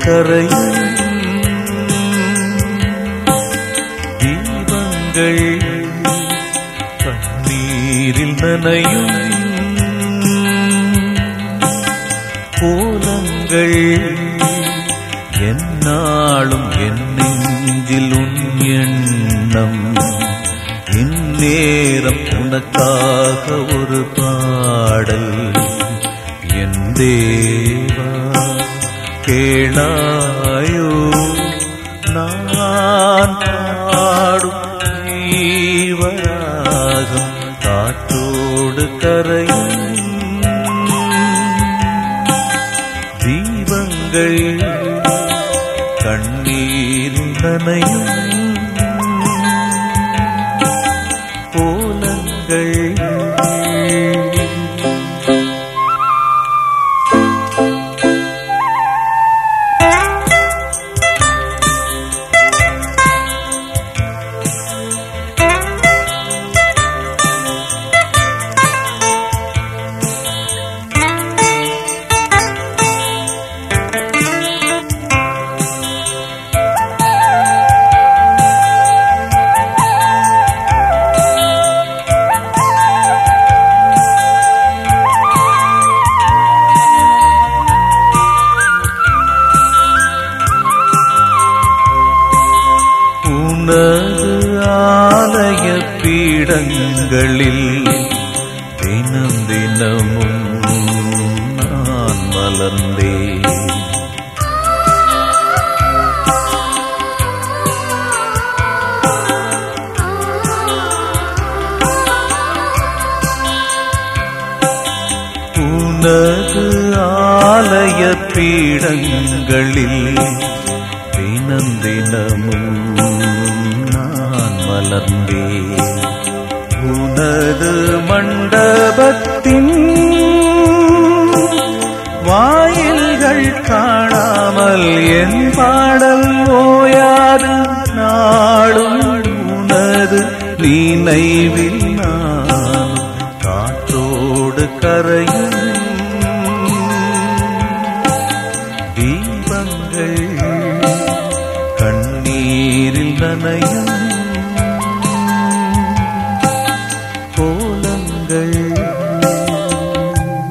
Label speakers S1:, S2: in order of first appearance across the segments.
S1: கரையும் தீபங்கள் கண்ணீரில் நனையும் கோலங்கள் என்னாலும் என் நெஞ்சில் உன் எண்ணம் இந்நேரம் உனக்காக ஒரு பாடல் என் தேவா கேளாயோ நான் பாடும் ஜீவராகம் காற்றோடு கரையும் தீபங்கள் கண்ணீர் நனையும் கோலங்கள் உனது ஆலய பீடங்களில் தினம் தினமும் நான் மலர்ந்தேன் உனது ஆலய பீடங்களில் தினம் தினமும் நான் மலர்ந்தேன் உனது மண்டபத்தின் வாயில்கள் காணாமல் என் பாடல் ஓயாது நாளும் உனது நினைவில் நான் காற்றோடு கரையும் தீபங்கள் கண்ணீரில் நனையும் கோலங்கள்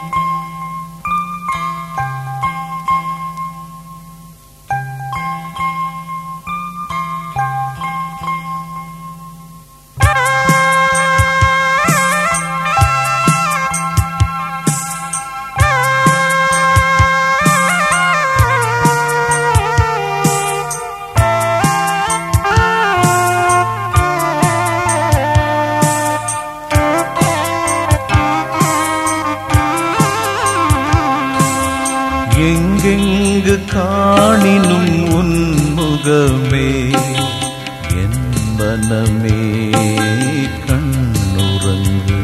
S1: எங்கெங்கு காணினும் உன் முகமே என் மனமே கண்ணுறங்கு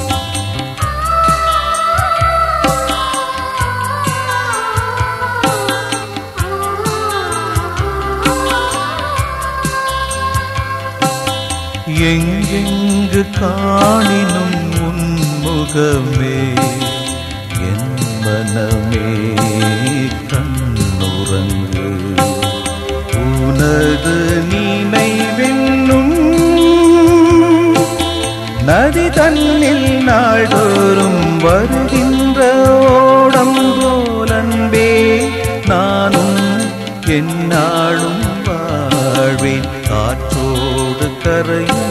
S1: எங்கெங்கு காணினும் உன் முகமே என் மனமே கண்ணுறங்கு உனது நினைவென்னும் நதி தன்னில் நாள்தோறும் வருகின்ற ஓடம் போலன்பே நானும் என்னாலும் வாழ்வேன் காற்றோடு கரையும்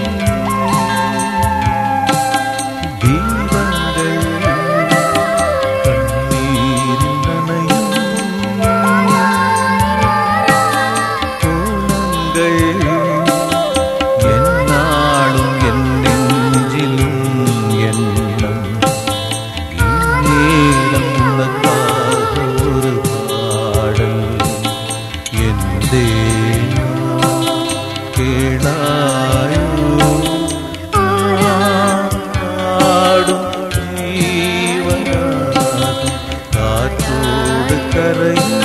S1: தீபங்கள் கண்ணீரில் நனையும் கோலங்கள் என்னாலும் என் நெஞ்சிலும் எண்ணம் இந்நேரம் உனக்காக ஒரு பாடல் என் தேவா கேளாயோ ஆடும் ஜீவனாகும் காற்றோடு கரையும்